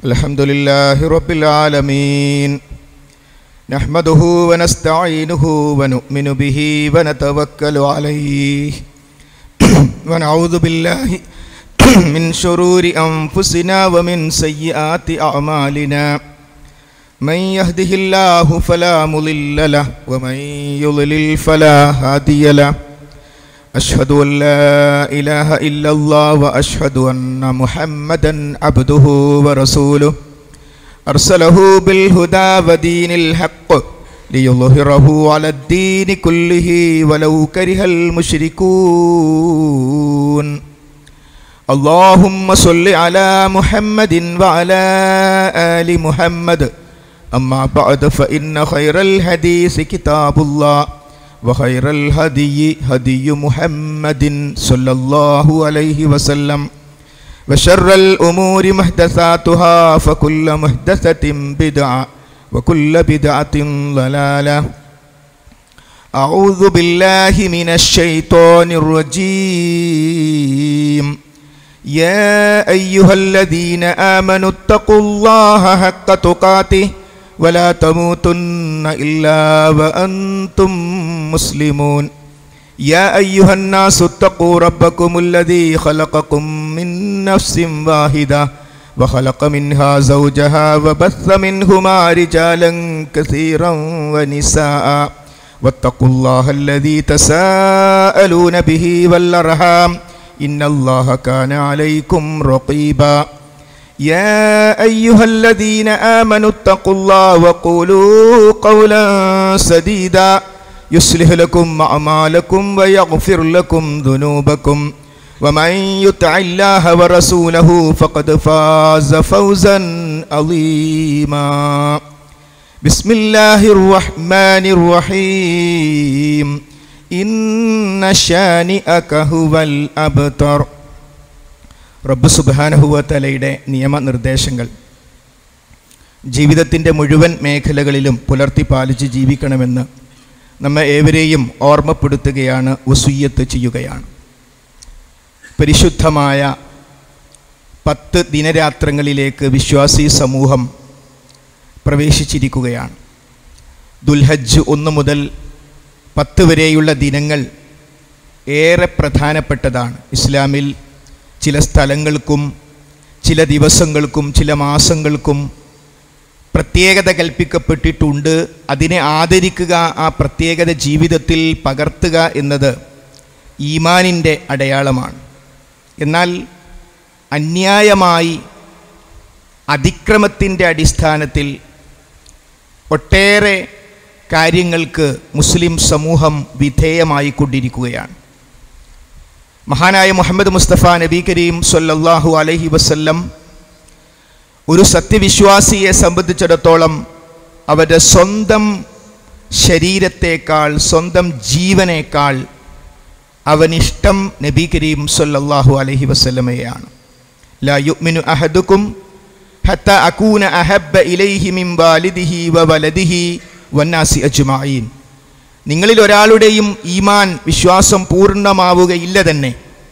الحمد لله رب العالمين نحمده ونستعينه ونؤمن به ونتوكل عليه ونعوذ بالله من شرور أنفسنا ومن سيئات أعمالنا من يهده الله فلا مضل له ومن يضلل فلا هادي له أشهد أن لا إله إلا الله وأشهد أن محمدا عبده ورسوله أرسله بالهدى ودين الحق ليظهره على الدين كله ولو كره المشركون اللهم صل على محمد وعلى آل محمد أما بعد فإن خير الحديث كتاب الله وخير الهدي هدي محمد صلى الله عليه وسلم وشر الأمور محدثاتها فكل محدثة بدعة وكل بدعة ضلالة أعوذ بالله من الشيطان الرجيم يا أيها الذين آمنوا اتقوا الله حق تقاته ولا تموتن إلا وأنتم مسلمون يا أيها الناس اتقوا ربكم الذي خلقكم من نفس واحدة وخلق منها زوجها وبث منهما رجالا كثيرا ونساء واتقوا الله الذي تساءلون به والأرحام إن الله كان عليكم رقيبا يا أيها الذين آمنوا اتقوا الله وقولوا قولا سديدا يصلح لكم أعمالكم ويغفر لكم ذنوبكم ومن يطع الله ورسوله فقد فاز فوزا عظيما بسم الله الرحمن الرحيم إن شانئك هو الأبتر റബ്ബ് സുബാനഹുവത്തലയുടെ നിയമനിർദ്ദേശങ്ങൾ ജീവിതത്തിൻ്റെ മുഴുവൻ മേഖലകളിലും പുലർത്തി പാലിച്ച് ജീവിക്കണമെന്ന് നമ്മെ ഏവരെയും ഓർമ്മപ്പെടുത്തുകയാണ് വസുയ്യത്ത് ചെയ്യുകയാണ് പരിശുദ്ധമായ പത്ത് ദിനരാത്രങ്ങളിലേക്ക് വിശ്വാസി സമൂഹം പ്രവേശിച്ചിരിക്കുകയാണ് ദുൽഹജ്ജ് ഒന്ന് മുതൽ പത്ത് വരെയുള്ള ദിനങ്ങൾ ഏറെ പ്രധാനപ്പെട്ടതാണ് ഇസ്ലാമിൽ ചില സ്ഥലങ്ങൾക്കും ചില ദിവസങ്ങൾക്കും ചില മാസങ്ങൾക്കും പ്രത്യേകത കൽപ്പിക്കപ്പെട്ടിട്ടുണ്ട് അതിനെ ആദരിക്കുക ആ പ്രത്യേകത ജീവിതത്തിൽ പകർത്തുക എന്നത് ഈമാനിൻ്റെ അടയാളമാണ് എന്നാൽ അന്യായമായി അതിക്രമത്തിൻ്റെ അടിസ്ഥാനത്തിൽ ഒട്ടേറെ കാര്യങ്ങൾക്ക് മുസ്ലിം സമൂഹം വിധേയമായിക്കൊണ്ടിരിക്കുകയാണ് മഹാനായ മുഹമ്മദ് മുസ്തഫ നബി കരീം സൊല്ലാഹു അലഹി വസല്ലം ഒരു സത്യവിശ്വാസിയെ സംബന്ധിച്ചിടത്തോളം അവരുടെ സ്വന്തം ശരീരത്തേക്കാൾ സ്വന്തം ജീവനേക്കാൾ അവനിഷ്ടം നബി കരീം സൊല്ലാഹു അലഹി വസല്ലമയാണ് ലാ യുമിനു അഹദുക്കും ഹത്ത അക്കൂന അഹബ്ബ ഇലൈഹി മിൻ വാലിദിഹി വ വലദിഹി വന്നാസി അജ്മായീൻ നിങ്ങളിൽ ഒരാളുടെയും ഈമാൻ വിശ്വാസം പൂർണ്ണമാവുകയില്ല തന്നെ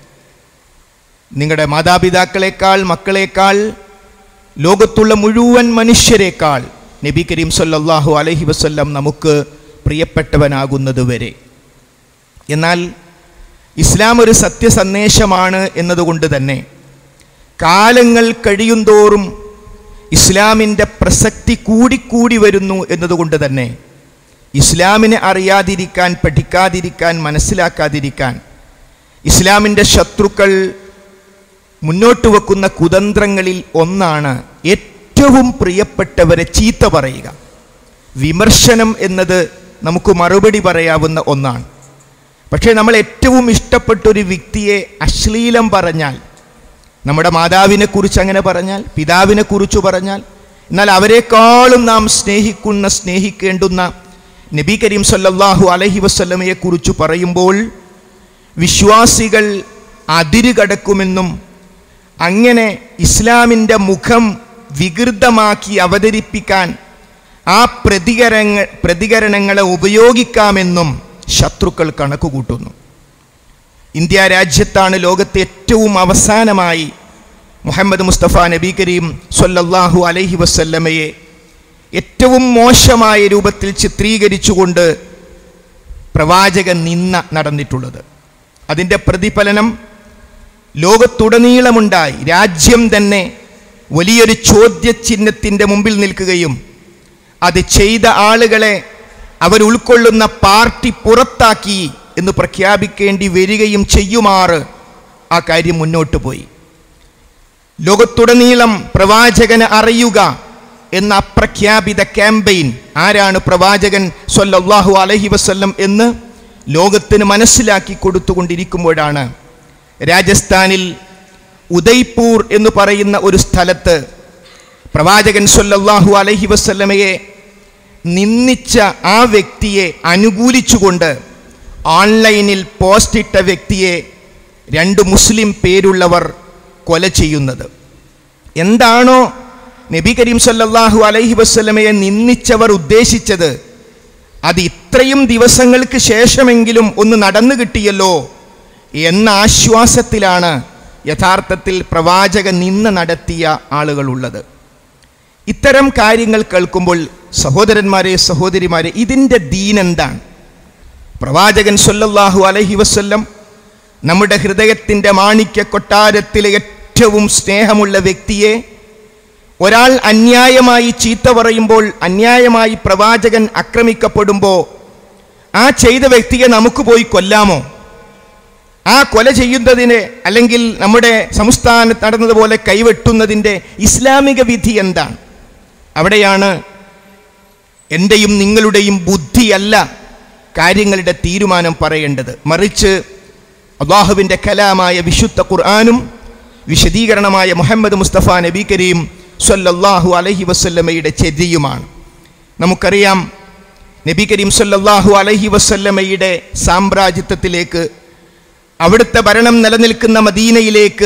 നിങ്ങളുടെ മാതാപിതാക്കളെക്കാൾ മക്കളെക്കാൾ ലോകത്തുള്ള മുഴുവൻ മനുഷ്യരെക്കാൾ നബി കരീം സല്ലാഹു അലഹി വസ്ല്ലം നമുക്ക് പ്രിയപ്പെട്ടവനാകുന്നത് വരെ എന്നാൽ ഇസ്ലാം ഒരു സത്യസന്ദേശമാണ് എന്നതുകൊണ്ട് തന്നെ കാലങ്ങൾ കഴിയുന്തോറും ഇസ്ലാമിൻ്റെ പ്രസക്തി കൂടിക്കൂടി വരുന്നു എന്നതുകൊണ്ട് തന്നെ ഇസ്ലാമിനെ അറിയാതിരിക്കാൻ പഠിക്കാതിരിക്കാൻ മനസ്സിലാക്കാതിരിക്കാൻ ഇസ്ലാമിൻ്റെ ശത്രുക്കൾ മുന്നോട്ട് വെക്കുന്ന കുതന്ത്രങ്ങളിൽ ഒന്നാണ് ഏറ്റവും പ്രിയപ്പെട്ടവരെ ചീത്ത പറയുക വിമർശനം എന്നത് നമുക്ക് മറുപടി പറയാവുന്ന ഒന്നാണ് പക്ഷേ നമ്മൾ ഏറ്റവും ഇഷ്ടപ്പെട്ടൊരു വ്യക്തിയെ അശ്ലീലം പറഞ്ഞാൽ നമ്മുടെ മാതാവിനെ കുറിച്ച് അങ്ങനെ പറഞ്ഞാൽ പിതാവിനെ കുറിച്ച് പറഞ്ഞാൽ എന്നാൽ അവരെക്കാളും നാം സ്നേഹിക്കുന്ന സ്നേഹിക്കേണ്ടുന്ന നബി കരീം സല്ലാഹു അലഹി വസ്ല്ലമയെ കുറിച്ച് പറയുമ്പോൾ വിശ്വാസികൾ അതിര് കടക്കുമെന്നും അങ്ങനെ ഇസ്ലാമിൻ്റെ മുഖം വികൃതമാക്കി അവതരിപ്പിക്കാൻ ആ പ്രതികരണ പ്രതികരണങ്ങളെ ഉപയോഗിക്കാമെന്നും ശത്രുക്കൾ കണക്കുകൂട്ടുന്നു ഇന്ത്യ രാജ്യത്താണ് ലോകത്തെ ഏറ്റവും അവസാനമായി മുഹമ്മദ് മുസ്തഫ നബി കരീം സ്വല്ലല്ലാഹു അലൈഹി വസല്ലമയെ ഏറ്റവും മോശമായ രൂപത്തിൽ ചിത്രീകരിച്ചുകൊണ്ട് പ്രവാചകൻ നിന്ന നടന്നിട്ടുള്ളത് അതിൻ്റെ പ്രതിഫലനം ലോകത്തുടനീളമുണ്ടായി രാജ്യം തന്നെ വലിയൊരു ചോദ്യചിഹ്നത്തിൻ്റെ മുമ്പിൽ നിൽക്കുകയും അത് ചെയ്ത ആളുകളെ അവരുൾക്കൊള്ളുന്ന പാർട്ടി പുറത്താക്കി എന്ന് പ്രഖ്യാപിക്കേണ്ടി വരികയും ചെയ്യുമാറ് ആ കാര്യം മുന്നോട്ട് പോയി ലോകത്തുടനീളം പ്രവാചകന് അറിയുക എന്ന അപ്രഖ്യാപിത ക്യാമ്പയിൻ ആരാണ് പ്രവാചകൻ സ്വല്ലല്ലാഹു അലൈഹി വസല്ലം എന്ന് ലോകത്തിന് മനസ്സിലാക്കി കൊടുത്തുകൊണ്ടിരിക്കുമ്പോഴാണ് രാജസ്ഥാനിൽ ഉദയ്പൂർ എന്ന് പറയുന്ന ഒരു സ്ഥലത്ത് പ്രവാചകൻ സ്വല്ലല്ലാഹു അലൈഹി വസല്ലമയെ നിന്ദിച്ച ആ വ്യക്തിയെ അനുകൂലിച്ചുകൊണ്ട് ഓൺലൈനിൽ പോസ്റ്റ് ഇട്ട വ്യക്തിയെ രണ്ട് മുസ്ലിം പേരുള്ളവർ കൊല ചെയ്യുന്നത് എന്താണോ നബി കരീം സല്ലല്ലാഹു അലൈഹി വസല്ലമയെ നിന്ദിച്ചവർ ഉദ്ദേശിച്ചത് അത് ഇത്രയും ദിവസങ്ങൾക്ക് ശേഷമെങ്കിലും ഒന്ന് നടന്നു കിട്ടിയല്ലോ എന്ന ആശ്വാസത്തിലാണ് യഥാർത്ഥത്തിൽ പ്രവാചക നിന്ന നടത്തിയ ആളുകളുള്ളത് ഇത്തരം കാര്യങ്ങൾ കേൾക്കുമ്പോൾ സഹോദരന്മാരെ സഹോദരിമാരെ ഇതിൻ്റെ ദീനെന്താണ് പ്രവാചകൻ സല്ലല്ലാഹു അലൈഹി വസല്ലം നമ്മുടെ ഹൃദയത്തിൻ്റെ മാണിക്യ കൊട്ടാരത്തിലെ ഏറ്റവും സ്നേഹമുള്ള വ്യക്തിയെ ഒരാൾ അന്യായമായി ചീത്ത പറയുമ്പോൾ അന്യായമായി പ്രവാചകൻ ആക്രമിക്കപ്പെടുമ്പോൾ ആ ചെയ്ത വ്യക്തിയെ നമുക്ക് പോയി കൊല്ലാമോ ആ കൊല ചെയ്യുന്നതിന് അല്ലെങ്കിൽ നമ്മുടെ സംസ്ഥാനത്ത് നടന്നതുപോലെ കൈവെട്ടുന്നതിൻ്റെ ഇസ്ലാമിക വിധി എന്താണ് അവിടെയാണ് എൻ്റെയും നിങ്ങളുടെയും ബുദ്ധിയല്ല കാര്യങ്ങളുടെ തീരുമാനം പറയേണ്ടത് മറിച്ച് അള്ളാഹുവിൻ്റെ കലാമായ വിശുദ്ധ ഖുർആാനും വിശദീകരണമായ മുഹമ്മദ് മുസ്തഫ നബി കരീം സല്ലല്ലാഹു അലൈഹി വസല്ലമയുടെ ചെരിയുമാണ് നമുക്കറിയാം നബി കരീം സല്ലല്ലാഹു അലൈഹി വസല്ലമയുടെ സാമ്രാജ്യത്വത്തിലേക്ക് അവിടുത്തെ ഭരണം നിലനിൽക്കുന്ന മദീനയിലേക്ക്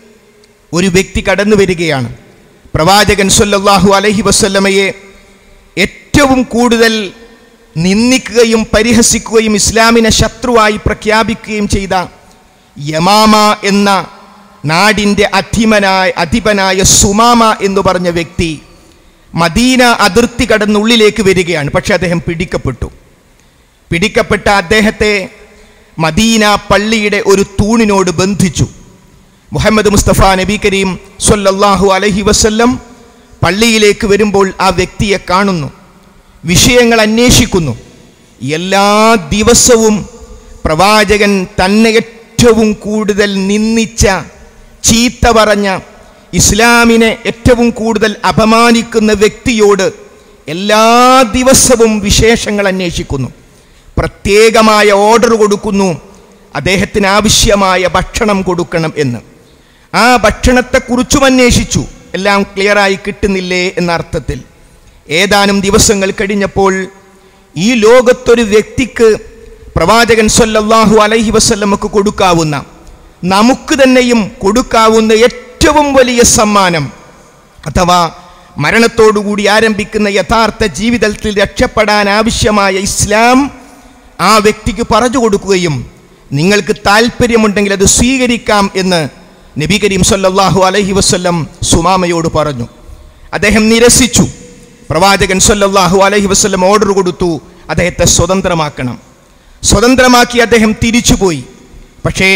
ഒരു വ്യക്തി കടന്നു വരികയാണ് പ്രവാചകൻ സല്ലല്ലാഹു അലൈഹി വസല്ലമയെ ഏറ്റവും കൂടുതൽ നിന്ദിക്കുകയും പരിഹസിക്കുകയും ഇസ്ലാമിനെ ശത്രുവായി പ്രഖ്യാപിക്കുകയും ചെയ്ത യമാമ എന്ന നാടിൻ്റെ അധിപനായ അധിപനായ സുമാമ എന്ന് പറഞ്ഞ വ്യക്തി മദീന അതിർത്തി കടന്നുള്ളിലേക്ക് വരികയാണ് പക്ഷെ അദ്ദേഹം പിടിക്കപ്പെട്ടു പിടിക്കപ്പെട്ട അദ്ദേഹത്തെ മദീന പള്ളിയുടെ ഒരു തൂണിനോട് ബന്ധിച്ചു മുഹമ്മദ് മുസ്തഫ നബി കരീം സല്ലല്ലാഹു അലൈഹി വസല്ലം പള്ളിയിലേക്ക് വരുമ്പോൾ ആ വ്യക്തിയെ കാണുന്നു വിഷയങ്ങൾ അന്വേഷിക്കുന്നു എല്ലാ ദിവസവും പ്രവാചകൻ തന്നെ ഏറ്റവും കൂടുതൽ നിന്ദിച്ച ചീത്ത പറഞ്ഞ ഇസ്ലാമിനെ ഏറ്റവും കൂടുതൽ അപമാനിക്കുന്ന വ്യക്തിയോട് എല്ലാ ദിവസവും വിശേഷങ്ങൾ അന്വേഷിക്കുന്നു പ്രത്യേകമായ ഓർഡർ കൊടുക്കുന്നു അദ്ദേഹത്തിന് ആവശ്യമായ ഭക്ഷണം കൊടുക്കണം എന്ന് ആ ഭക്ഷണത്തെക്കുറിച്ചും അന്വേഷിച്ചു എല്ലാം ക്ലിയറായി കിട്ടുന്നില്ലേ എന്ന അർത്ഥത്തിൽ ഏതാനും ദിവസങ്ങൾ കഴിഞ്ഞപ്പോൾ ഈ ലോകത്തൊരു വ്യക്തിക്ക് പ്രവാചകൻ സല്ലല്ലാഹു അലൈഹി വസല്ലമക്ക് കൊടുക്കാവുന്ന നമുക്ക് തന്നെയും കൊടുക്കാവുന്ന ഏറ്റവും വലിയ സമ്മാനം അഥവാ മരണത്തോടുകൂടി ആരംഭിക്കുന്ന യഥാർത്ഥ ജീവിതത്തിൽ രക്ഷപ്പെടാൻ ആവശ്യമായ ഇസ്ലാം ആ വ്യക്തിക്ക് പറഞ്ഞു കൊടുക്കുകയും നിങ്ങൾക്ക് താല്പര്യമുണ്ടെങ്കിൽ അത് സ്വീകരിക്കാം എന്ന് നബി കരീം സല്ലല്ലാഹു അലൈഹി വസല്ലം സുമാമയോട് പറഞ്ഞു അദ്ദേഹം നിരസിച്ചു പ്രവാചകൻ സല്ലല്ലാഹു അലൈഹി വസല്ലം ഓർഡർ കൊടുത്തു അദ്ദേഹത്തെ സ്വതന്ത്രമാക്കണം സ്വതന്ത്രമാക്കി അദ്ദേഹം തിരിച്ചുപോയി പക്ഷേ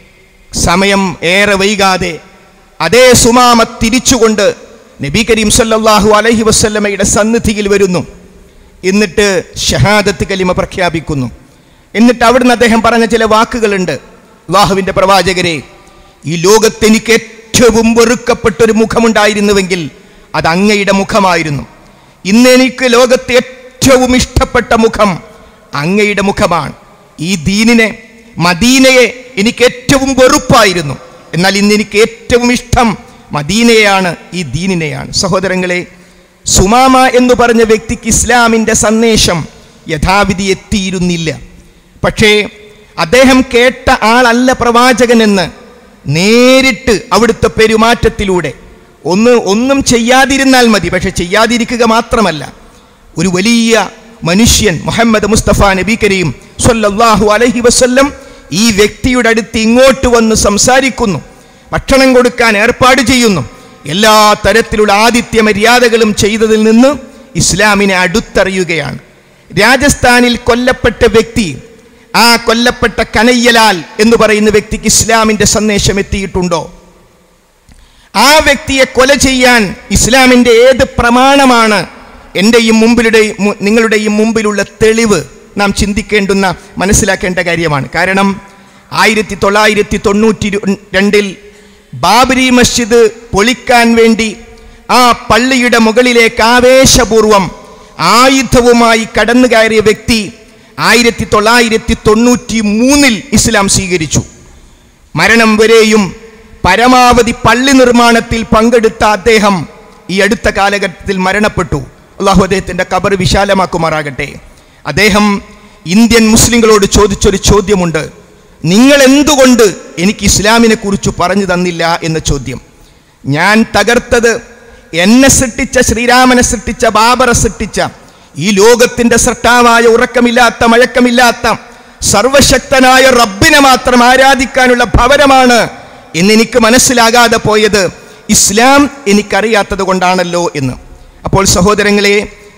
സമയം ഏറെ വൈകാതെ അതേ സുമാമ തിരിച്ചുകൊണ്ട് നബി കരീം സല്ലല്ലാഹു അലൈഹി വസല്ലമയുടെ സന്നിധിയിൽ വരുന്നു എന്നിട്ട് ഷഹാദത്ത് കലിമ പ്രഖ്യാപിക്കുന്നു എന്നിട്ട് അവിടുന്ന് അദ്ദേഹം പറഞ്ഞ ചില വാക്കുകളുണ്ട് അള്ളാഹുവിൻ്റെ പ്രവാചകരെ ഈ ലോകത്ത് എനിക്ക് ഏറ്റവും വെറുക്കപ്പെട്ടൊരു മുഖമുണ്ടായിരുന്നുവെങ്കിൽ അത് അങ്ങയുടെ മുഖമായിരുന്നു ഇന്ന് എനിക്ക് ലോകത്തെ ഏറ്റവും ഇഷ്ടപ്പെട്ട മുഖം അങ്ങയുടെ മുഖമാണ് ഈ ദീനിനെ മദീനയെ എനിക്ക് ഏറ്റവും വെറുപ്പായിരുന്നു എന്നാൽ ഇന്ന് എനിക്ക് ഏറ്റവും ഇഷ്ടം മദീനയാണ് ഈ ദീനിനെയാണ് സഹോദരങ്ങളെ സുമാമ എന്ന് പറഞ്ഞ വ്യക്തിക്ക് ഇസ്ലാമിൻ്റെ സന്ദേശം യഥാവിധി എത്തിയിരുന്നില്ല പക്ഷേ അദ്ദേഹം കേട്ട ആളല്ല പ്രവാചകനെന്ന് നേരിട്ട് അവിടുത്തെ പെരുമാറ്റത്തിലൂടെ ഒന്ന് ഒന്നും ചെയ്യാതിരുന്നാൽ മതി പക്ഷെ ചെയ്യാതിരിക്കുക മാത്രമല്ല ഒരു വലിയ മനുഷ്യൻ മുഹമ്മദ് മുസ്തഫ നബി കരീം സല്ലല്ലാഹു അലൈഹി വസല്ലം ഈ വ്യക്തിയുടെ അടുത്ത് ഇങ്ങോട്ട് വന്ന് സംസാരിക്കുന്നു ഭക്ഷണം കൊടുക്കാൻ ഏർപ്പാട് ചെയ്യുന്നു എല്ലാ തരത്തിലുള്ള ആതിഥ്യ മര്യാദകളും ചെയ്തതിൽ നിന്ന് ഇസ്ലാമിനെ അടുത്തറിയുകയാണ് രാജസ്ഥാനിൽ കൊല്ലപ്പെട്ട വ്യക്തി ആ കൊല്ലപ്പെട്ട കനയ്യലാൽ എന്ന് പറയുന്ന വ്യക്തിക്ക് ഇസ്ലാമിന്റെ സന്ദേശം എത്തിയിട്ടുണ്ടോ ആ വ്യക്തിയെ കൊല ചെയ്യാൻ ഇസ്ലാമിന്റെ ഏത് പ്രമാണമാണ് എൻ്റെയും മുമ്പിലുടെ മു- നിങ്ങളുടെയും മുമ്പിലുള്ള തെളിവ് നാം ചിന്തിക്കേണ്ടുന്ന മനസ്സിലാക്കേണ്ട കാര്യമാണ് കാരണം ആയിരത്തി തൊള്ളായിരത്തി തൊണ്ണൂറ്റി രു- രണ്ടിൽ ബാബരി മസ്ജിദ് പൊളിക്കാൻ വേണ്ടി ആ പള്ളിയുടെ മുകളിലേക്ക് ആവേശപൂർവം ആയുധവുമായി കടന്നു കയറിയ വ്യക്തി ആയിരത്തി തൊള്ളായിരത്തി തൊണ്ണൂറ്റി മൂന്നിൽ ഇസ്ലാം സ്വീകരിച്ചു മരണം വരെയും പരമാവധി പള്ളി നിർമ്മാണത്തിൽ പങ്കെടുത്ത അദ്ദേഹം ഈ അടുത്ത കാലഘട്ടത്തിൽ മരണപ്പെട്ടു അള്ളാഹു അദ്ദേഹത്തിന്റെ കബർ വിശാലമാക്കുമാറാകട്ടെ അദ്ദേഹം ഇന്ത്യൻ മുസ്ലിങ്ങളോട് ചോദിച്ചൊരു ചോദ്യമുണ്ട് നിങ്ങൾ എന്തുകൊണ്ട് എനിക്ക് ഇസ്ലാമിനെ കുറിച്ച് പറഞ്ഞു തന്നില്ല എന്ന ചോദ്യം ഞാൻ തകർത്തത് എന്നെ സൃഷ്ടിച്ച ശ്രീരാമനെ സൃഷ്ടിച്ച ബാബറെ സൃഷ്ടിച്ച ഈ ലോകത്തിന്റെ സൃഷ്ടാവായ ഉറക്കമില്ലാത്ത മഴക്കമില്ലാത്ത സർവശക്തനായ റബ്ബിനെ മാത്രം ആരാധിക്കാനുള്ള ഭവനമാണ് എന്നെനിക്ക് മനസ്സിലാകാതെ പോയത് ഇസ്ലാം എനിക്കറിയാത്തത് കൊണ്ടാണല്ലോ എന്ന് അപ്പോൾ സഹോദരങ്ങളെ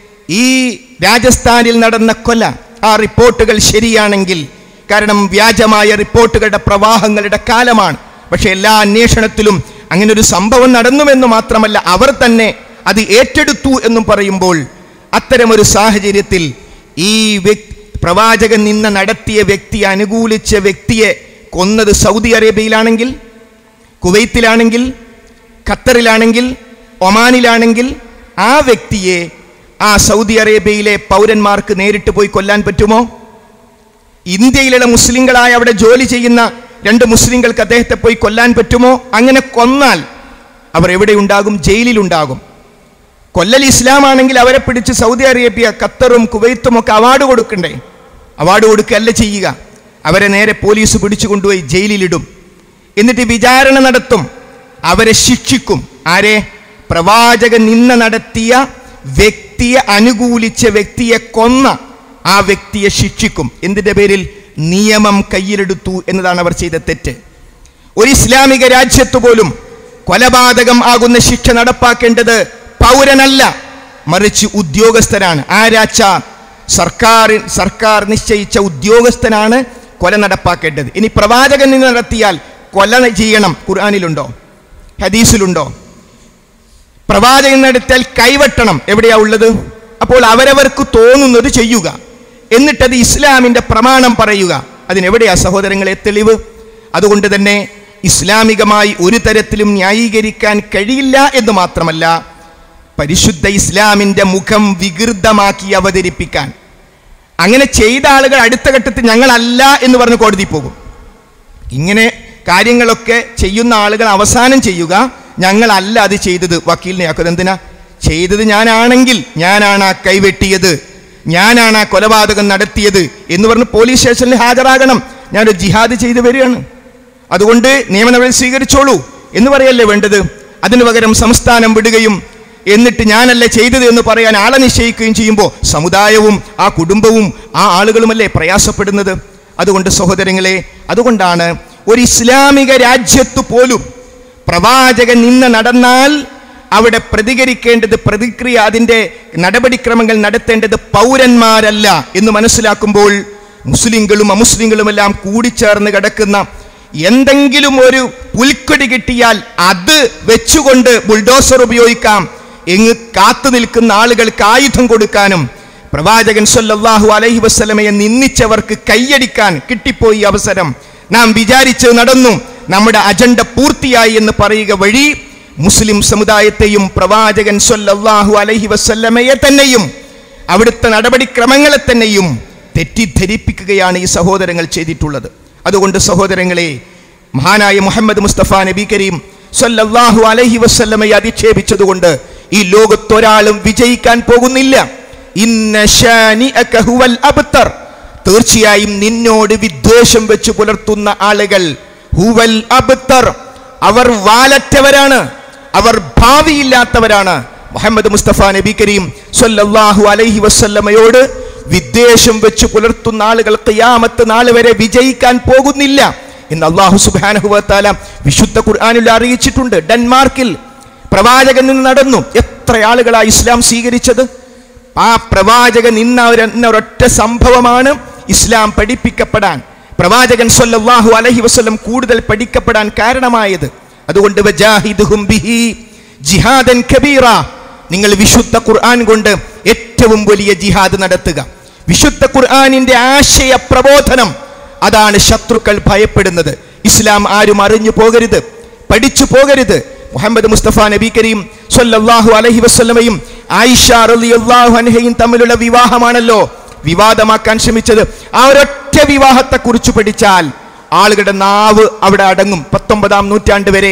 ഈ രാജസ്ഥാനിൽ നടന്ന കൊല ആ റിപ്പോർട്ടുകൾ ശരിയാണെങ്കിൽ കാരണം വ്യാജമായ റിപ്പോർട്ടുകളുടെ പ്രവാഹങ്ങളുടെ കാലമാണ് പക്ഷെ എല്ലാ അന്വേഷണത്തിലും അങ്ങനെ ഒരു സംഭവം നടന്നുവെന്ന് മാത്രമല്ല അവർ തന്നെ അത് ഏറ്റെടുത്തു എന്നും പറയുമ്പോൾ അത്തരമൊരു സാഹചര്യത്തിൽ ഈ വ്യക്തി പ്രവാചകൻ നിന്ന് നടത്തിയ വ്യക്തിയെ അനുകൂലിച്ച വ്യക്തിയെ കൊന്നത് സൗദി അറേബ്യയിലാണെങ്കിൽ കുവൈത്തിലാണെങ്കിൽ ഖത്തറിലാണെങ്കിൽ ഒമാനിലാണെങ്കിൽ ആ വ്യക്തിയെ ആ സൗദി അറേബ്യയിലെ പൗരന്മാർക്ക് നേരിട്ട് പോയി കൊല്ലാൻ പറ്റുമോ ഇന്ത്യയിലുള്ള മുസ്ലിങ്ങളായ അവിടെ ജോലി ചെയ്യുന്ന രണ്ട് മുസ്ലിങ്ങൾക്ക് അദ്ദേഹത്തെ പോയി കൊല്ലാൻ പറ്റുമോ അങ്ങനെ കൊന്നാൽ അവർ എവിടെ ഉണ്ടാകും ജയിലിലുണ്ടാകും കൊല്ലൽ ഇസ്ലാമാണെങ്കിൽ അവരെ പിടിച്ച് സൗദി അറേബ്യ ഖത്തറും കുവൈത്തും ഒക്കെ അവാർഡ് കൊടുക്കണ്ടേ അവാർഡ് കൊടുക്കുകയല്ല ചെയ്യുക അവരെ നേരെ പോലീസ് പിടിച്ചു കൊണ്ടുപോയി ജയിലിലിടും എന്നിട്ട് വിചാരണ നടത്തും അവരെ ശിക്ഷിക്കും ആരെ പ്രവാചകൻ നിന്ന നടത്തിയ വ്യക്തിയെ അനുകൂലിച്ച വ്യക്തിയെ കൊന്ന ആ വ്യക്തിയെ ശിക്ഷിക്കും എന്തിന്റെ പേരിൽ നിയമം കയ്യിലെടുത്തു എന്നതാണ് അവർ ചെയ്ത തെറ്റ് ഒരു ഇസ്ലാമിക രാജ്യത്ത് പോലും കൊലപാതകം ആകുന്ന ശിക്ഷ നടപ്പാക്കേണ്ടത് പൗരനല്ല മറിച്ച് ഉദ്യോഗസ്ഥരാണ് ആരാച്ച സർക്കാർ സർക്കാർ നിശ്ചയിച്ച ഉദ്യോഗസ്ഥനാണ് കൊല നടപ്പാക്കേണ്ടത് ഇനി പ്രവാചകൻ നിന്ന് നടത്തിയാൽ കൊല ചെയ്യണം ഖുർആാനിലുണ്ടോ ഹദീസിലുണ്ടോ പ്രവാചകൻ നടത്തിയാൽ കൈവെട്ടണം എവിടെയാ ഉള്ളത് അപ്പോൾ അവരവർക്ക് തോന്നുന്നത് ചെയ്യുക എന്നിട്ടത് ഇസ്ലാമിന്റെ പ്രമാണം പറയുക അതിനെവിടെയാ സഹോദരങ്ങളെ തെളിവ് അതുകൊണ്ട് തന്നെ ഇസ്ലാമികമായി ഒരു തരത്തിലും ന്യായീകരിക്കാൻ കഴിയില്ല എന്ന് മാത്രമല്ല പരിശുദ്ധ ഇസ്ലാമിന്റെ മുഖം വികൃതമാക്കി അവതരിപ്പിക്കാൻ അങ്ങനെ ചെയ്ത ആളുകൾ അടുത്ത ഘട്ടത്തിൽ ഞങ്ങളല്ല എന്ന് പറഞ്ഞ് കോടതി പോകും ഇങ്ങനെ കാര്യങ്ങളൊക്കെ ചെയ്യുന്ന ആളുകൾ അവസാനം ചെയ്യുക ഞങ്ങളല്ല അത് ചെയ്തത് വക്കീലിനെ ആക്കുന്നത് എന്തിനാ ചെയ്തത് ഞാനാണെങ്കിൽ ഞാനാണ് ആ കൈവെട്ടിയത് ഞാനാണ് ആ കൊലപാതകം നടത്തിയത് എന്ന് പറഞ്ഞ് പോലീസ് സ്റ്റേഷനിൽ ഹാജരാകണം ഞാനൊരു ജിഹാദ് ചെയ്തു വരികയാണ് അതുകൊണ്ട് നിയമ നടപടി സ്വീകരിച്ചോളൂ എന്ന് പറയല്ലേ വേണ്ടത് അതിനു പകരം സംസ്ഥാനം വിടുകയും എന്നിട്ട് ഞാനല്ല ചെയ്തത് എന്ന് പറയാൻ ആളെ നിശ്ചയിക്കുകയും ചെയ്യുമ്പോൾ സമുദായവും ആ കുടുംബവും ആ ആളുകളുമല്ലേ പ്രയാസപ്പെടുന്നത് അതുകൊണ്ട് സഹോദരങ്ങളെ അതുകൊണ്ടാണ് ഒരു ഇസ്ലാമിക രാജ്യത്ത് പോലും പ്രവാചകൻ നിന്ന് നടന്നാൽ അവിടെ പ്രതികരിക്കേണ്ടത് പ്രതിക്രിയ അതിൻ്റെ നടപടിക്രമങ്ങൾ നടത്തേണ്ടത് പൗരന്മാരല്ല എന്ന് മനസ്സിലാക്കുമ്പോൾ മുസ്ലിങ്ങളും അമുസ്ലിങ്ങളുമെല്ലാം കൂടിച്ചേർന്ന് കിടക്കുന്ന എന്തെങ്കിലും ഒരു പുൽക്കൊടി കിട്ടിയാൽ അത് വെച്ചുകൊണ്ട് ബുൾഡോസർ ഉപയോഗിക്കാം എങ്ങ് കാത്തു നിൽക്കുന്ന ആളുകൾക്ക് ആയുധം കൊടുക്കാനും പ്രവാചകൻ സല്ലല്ലാഹു അലൈഹി വസ്ലമയെ നിന്ദിച്ചവർക്ക് കൈയടിക്കാൻ കിട്ടിപ്പോയി അവസരം നാം വിചാരിച്ച് നടന്നു നമ്മുടെ അജണ്ട പൂർത്തിയായി എന്ന് പറയുക വഴി മുസ്ലിം സമുദായത്തെയും പ്രവാചകൻ സല്ലല്ലാഹു അലൈഹി വസല്ലമയെ തന്നെയും അവിടുത്തെ നടപടിക്രമങ്ങളെ തന്നെയും തെറ്റിദ്ധരിപ്പിക്കുകയാണ് ഈ സഹോദരങ്ങൾ ചെയ്തിട്ടുള്ളത് അതുകൊണ്ട് സഹോദരങ്ങളെ മഹാനായ മുഹമ്മദ് മുസ്തഫ നബി കരീം സല്ലല്ലാഹു അലൈഹി വസല്ലമയെ അധിക്ഷേപിച്ചതുകൊണ്ട് ഈ ലോകത്തൊരാളും വിജയിക്കാൻ പോകുന്നില്ല ഇന്ന ശാനിഅക ഹുവൽ അബ്തർ തീർച്ചയായും നിന്നോട് വിദ്വേഷം വെച്ച് പുലർത്തുന്ന ആളുകൾ ഹുവൽ അബ്തർ അവർ വാലറ്റവരാണ് അവർ ഭാവിയില്ലാത്തവരാണ് മുഹമ്മദ് മുസ്തഫ നബി കരീം സല്ലല്ലാഹു അലൈഹി വസല്ലമയോട് വിദ്വേഷം വെച്ച് പുലർത്തുന്ന ആളുകൾ ഖിയാമത്ത് നാൾ വരെ വിജയിക്കാൻ പോകുന്നില്ല എന്ന് അള്ളാഹു സുബാനഹുവത്താല വിശുദ്ധ ഖുർആാനിൽ അറിയിച്ചിട്ടുണ്ട് ഡെൻമാർക്കിൽ പ്രവാചകൻ നിന്ന് നടന്നു എത്ര ആളുകളാ ഇസ്ലാം സ്വീകരിച്ചത് ആ പ്രവാചകൻ നിന്ന ഒരു എന്ന ഒരൊറ്റ സംഭവമാണ് ഇസ്ലാം പഠിപ്പിക്കപ്പെടാൻ പ്രവാചകൻ സല്ലല്ലാഹു അലൈഹി വസല്ലം കൂടുതൽ പഠിക്കപ്പെടാൻ കാരണമായത് അതുകൊണ്ട് വജാഹിദുഹും ബിഹി ജിഹാദൻ കബീറ നിങ്ങൾ വിശുദ്ധ ഖുർആൻ കൊണ്ട് ഏറ്റവും വലിയ ജിഹാദ് നടത്തുക വിശുദ്ധ ഖുർആനിന്റെ ആശയ പ്രബോധനം അതാണ് ശത്രുക്കൾ ഭയപ്പെടുന്നത് ഇസ്ലാം ആരും അറിഞ്ഞു പോകരുത് പഠിച്ചു പോകരുത് മുഹമ്മദ് മുസ്തഫ നബി കരീം സല്ലല്ലാഹു അലൈഹി വസല്ലമയും ആയിഷ റളിയല്ലാഹു അൻഹയും തമ്മിലുള്ള വിവാഹമാണല്ലോ വിവാദമാക്കാൻ ശ്രമിച്ചത് ആ ഒരൊറ്റ വിവാഹത്തെ കുറിച്ച് പഠിച്ചാൽ ആളുകളുടെ നാവ് അവിടെ അടങ്ങും പത്തൊമ്പതാം നൂറ്റാണ്ട് വരെ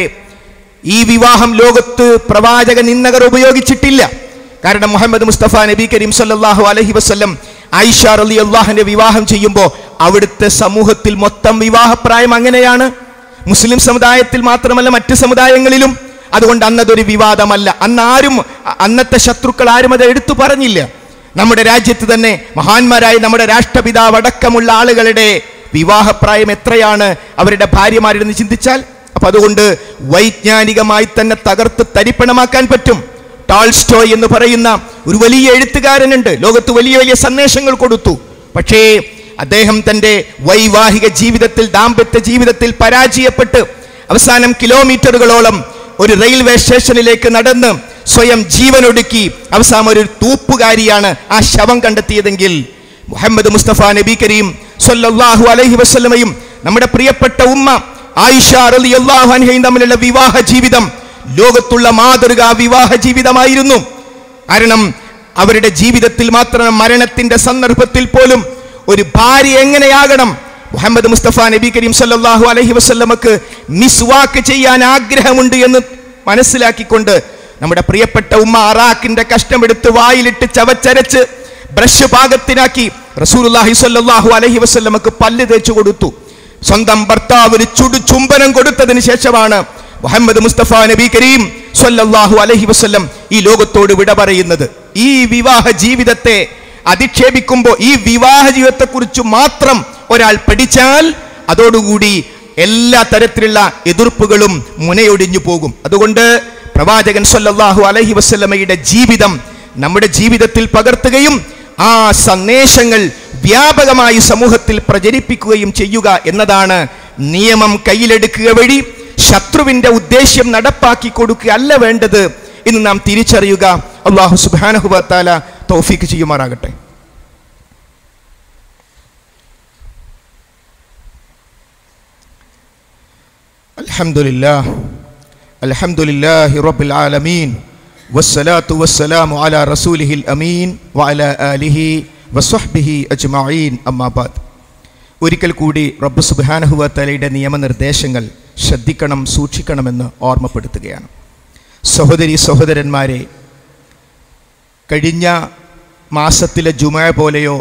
ഈ വിവാഹം ലോകത്ത് പ്രവാചക നിന്ദകർ ഉപയോഗിച്ചിട്ടില്ല കാരണം മുഹമ്മദ് മുസ്തഫ നബി കരീം സല്ലല്ലാഹു അലൈഹി വസല്ലം ആയിഷ റളി അള്ളാഹിന്റെ വിവാഹം ചെയ്യുമ്പോൾ അവിടുത്തെ സമൂഹത്തിൽ മൊത്തം വിവാഹപ്രായം അങ്ങനെയാണ് മുസ്ലിം സമുദായത്തിൽ മാത്രമല്ല മറ്റ് സമുദായങ്ങളിലും അതുകൊണ്ട് അന്നതൊരു വിവാദമല്ല അന്ന് ആരും അ- അന്നത്തെ ശത്രുക്കൾ ആരും അത് എടുത്തു പറഞ്ഞില്ല നമ്മുടെ രാജ്യത്ത് തന്നെ മഹാന്മാരായ നമ്മുടെ രാഷ്ട്രപിതാവ് അടക്കമുള്ള ആളുകളുടെ വിവാഹപ്രായം എത്രയാണ് അവരുടെ ഭാര്യമാരെന്ന് ചിന്തിച്ചാൽ അപ്പൊ അതുകൊണ്ട് വൈജ്ഞാനികമായി തന്നെ തകർത്ത് തരിപ്പണമാക്കാൻ പറ്റും ടാൾസ്റ്റോയ് എന്ന് പറയുന്ന ഒരു വലിയ എഴുത്തുകാരനുണ്ട് ലോകത്ത് വലിയ വലിയ സന്ദേശങ്ങൾ കൊടുത്തു പക്ഷേ അദ്ദേഹം തന്റെ വൈവാഹിക ജീവിതത്തിൽ ദാമ്പത്യ ജീവിതത്തിൽ പരാജയപ്പെട്ട് അവസാനം കിലോമീറ്ററുകളോളം ഒരു റെയിൽവേ സ്റ്റേഷനിലേക്ക് നടന്ന് സ്വയം ജീവനൊടുക്കി അവസാനം ഒരു തൂപ്പുകാരിയാണ് ആ ശവം കണ്ടെത്തിയതെങ്കിൽ മുഹമ്മദ് മുസ്തഫ നബി കരീം സല്ലല്ലാഹു അലൈഹി വസല്ലമയും നമ്മുടെ പ്രിയപ്പെട്ട ഉമ്മ ആയിഷ റളിയല്ലാഹു അൻഹയും തമ്മിലുള്ള വിവാഹ ജീവിതം ലോകത്തുള്ള മാതൃകാ വിവാഹ ജീവിതമായിരുന്നു കാരണം അവരുടെ ജീവിതത്തിൽ മാത്രം മരണത്തിന്റെ സന്ദർഭത്തിൽ പോലും ഒരു ഭാര്യ എങ്ങനെയാകണം മുഹമ്മദ് മുസ്തഫ നബി കരീം സല്ലല്ലാഹു അലൈഹി വസല്ലമക്ക് മിസ്വാക്ക് ചെയ്യാൻ ആഗ്രഹമുണ്ട് എന്ന് മനസ്സിലാക്കിക്കൊണ്ട് നമ്മുടെ പ്രിയപ്പെട്ട ഉമ്മ അറാഖിന്റെ കഷ്ടമെടുത്ത് വായിലിട്ട് ചവച്ചരച്ച് ബ്രഷ് പാകത്തിനാക്കി റസൂലുള്ളാഹി സ്വല്ലല്ലാഹു അലൈഹി വസല്ലമക്ക് പല്ല് തേച്ചു കൊടുത്തു സ്വന്തം ഭർത്താവിന് ചുടു ചുംബനം കൊടുത്തതിന് ശേഷമാണ് മുഹമ്മദ് മുസ്തഫ നബി കരീം സ്വല്ലല്ലാഹു അലൈഹി വസല്ലം ഈ ലോകത്തോട് വിട പറയുന്നത് ഈ വിവാഹ ജീവിതത്തെ അധിക്ഷേപിക്കുമ്പോൾ ഈ വിവാഹ ജീവിതത്തെക്കുറിച്ച് മാത്രം ഒരാൾ പഠിച്ചാൽ അതോടുകൂടി എല്ലാ തരത്തിലുള്ള എതിർപ്പുകളും മുനയൊടിഞ്ഞു പോകും അതുകൊണ്ട് പ്രവാചകൻ സ്വല്ലല്ലാഹു അലൈഹി വസല്ലമയുടെ ജീവിതം നമ്മുടെ ജീവിതത്തിൽ പകർത്തുകയും ആ സന്ദേശങ്ങൾ വ്യാപകമായി സമൂഹത്തിൽ പ്രചരിപ്പിക്കുകയും ചെയ്യുക എന്നതാണ് നിയമം കയ്യിലെടുക്കുക വഴി ശത്രുവിന്റെ ഉദ്ദേശ്യം നടപ്പാക്കി കൊടുക്കുക അല്ല വേണ്ടത് എന്ന് നാം തിരിച്ചറിയുക അള്ളാഹു സുബാനഹുബത്താല തൗഫീക്ക് ചെയ്യുമാറാകട്ടെ الحمد لله الحمد لله رب العالمين والصلاة والسلام على رسوله الأمين وعلى آله وصحبه أجمعين أما بعد ഒരിക്കൽ കൂടി റബ്ബ് സുബാനഹുവ തലയുടെ നിയമനിർദ്ദേശങ്ങൾ ശ്രദ്ധിക്കണം സൂക്ഷിക്കണമെന്ന് ഓർമ്മപ്പെടുത്തുകയാണ് സഹോദരി സഹോദരന്മാരെ കഴിഞ്ഞ മാസത്തിലെ ജുമ പോലെയോ